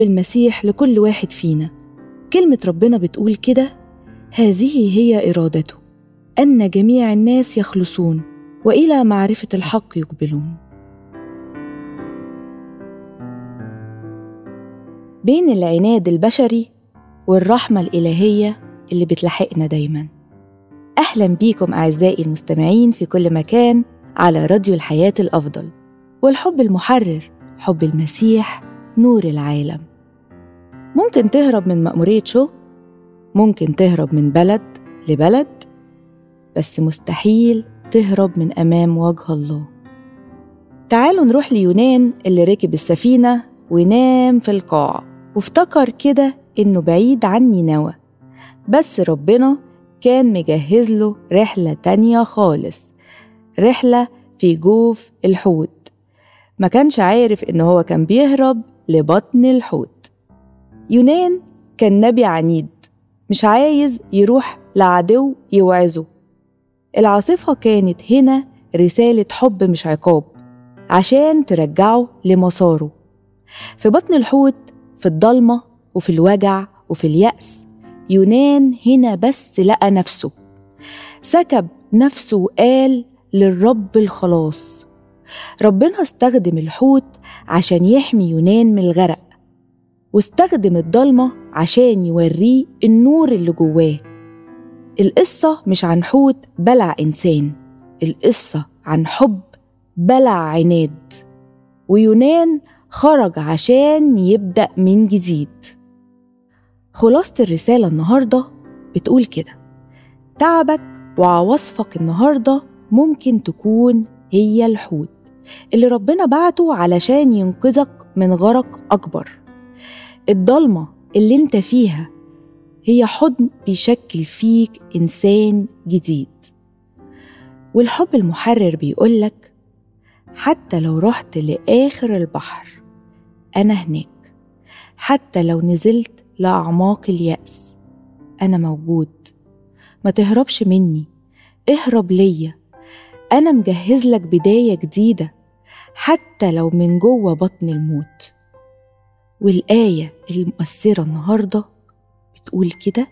المسيح لكل واحد فينا كلمة ربنا بتقول كده هذه هي إرادته أن جميع الناس يخلصون وإلى معرفة الحق يقبلون بين العناد البشري والرحمة الإلهية اللي بتلاحقنا دايما أهلا بيكم أعزائي المستمعين في كل مكان على راديو الحياة الأفضل والحب المحرر حب المسيح نور العالم ممكن تهرب من مأمورية شغل ممكن تهرب من بلد لبلد بس مستحيل تهرب من أمام وجه الله تعالوا نروح ليونان اللي ركب السفينة ونام في القاع وافتكر كده إنه بعيد عن نينوى بس ربنا كان مجهز له رحلة تانية خالص رحلة في جوف الحوت ما كانش عارف إن هو كان بيهرب لبطن الحوت يونان كان نبي عنيد مش عايز يروح لعدو يوعظه العاصفة كانت هنا رسالة حب مش عقاب عشان ترجعه لمساره في بطن الحوت في الضلمة وفي الوجع وفي اليأس يونان هنا بس لقى نفسه سكب نفسه وقال للرب الخلاص ربنا استخدم الحوت عشان يحمي يونان من الغرق واستخدم الضلمة عشان يوريه النور اللي جواه القصة مش عن حوت بلع إنسان القصة عن حب بلع عناد ويونان خرج عشان يبدأ من جديد خلاصة الرسالة النهاردة بتقول كده تعبك وعواصفك النهاردة ممكن تكون هي الحوت اللي ربنا بعته علشان ينقذك من غرق أكبر الضلمة اللي انت فيها هي حضن بيشكل فيك إنسان جديد والحب المحرر بيقولك حتى لو رحت لآخر البحر أنا هناك حتى لو نزلت لأعماق اليأس أنا موجود ما تهربش مني اهرب ليا أنا مجهز لك بداية جديدة حتى لو من جوه بطن الموت والآية المؤثرة النهاردة بتقول كده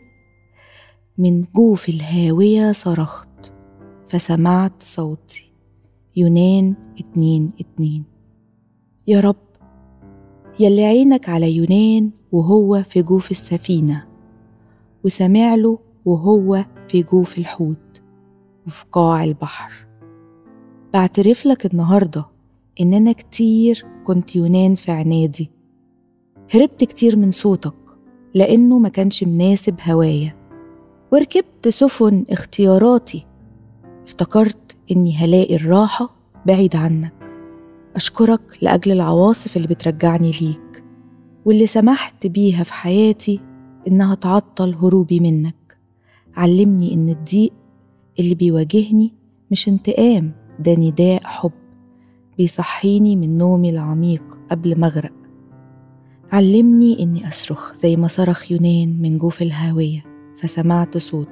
من جوف الهاوية صرخت فسمعت صوتي يونان اتنين اتنين يا رب يلي عينك على يونان وهو في جوف السفينة وسمع له وهو في جوف الحوت وفي قاع البحر بعترف لك النهاردة إن أنا كتير كنت يونان في عنادي هربت كتير من صوتك لأنه ما كانش مناسب هوايا وركبت سفن اختياراتي افتكرت إني هلاقي الراحة بعيد عنك أشكرك لأجل العواصف اللي بترجعني ليك واللي سمحت بيها في حياتي إنها تعطل هروبي منك علمني إن الضيق اللي بيواجهني مش انتقام ده نداء حب بيصحيني من نومي العميق قبل ما أغرق علمني إني أصرخ زي ما صرخ يونان من جوف الهاوية فسمعت صوته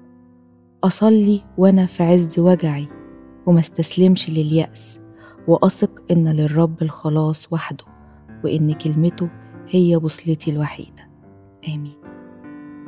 أصلي وأنا في عز وجعي وما استسلمش لليأس وأثق إن للرب الخلاص وحده وإن كلمته هي بوصلتي الوحيدة آمين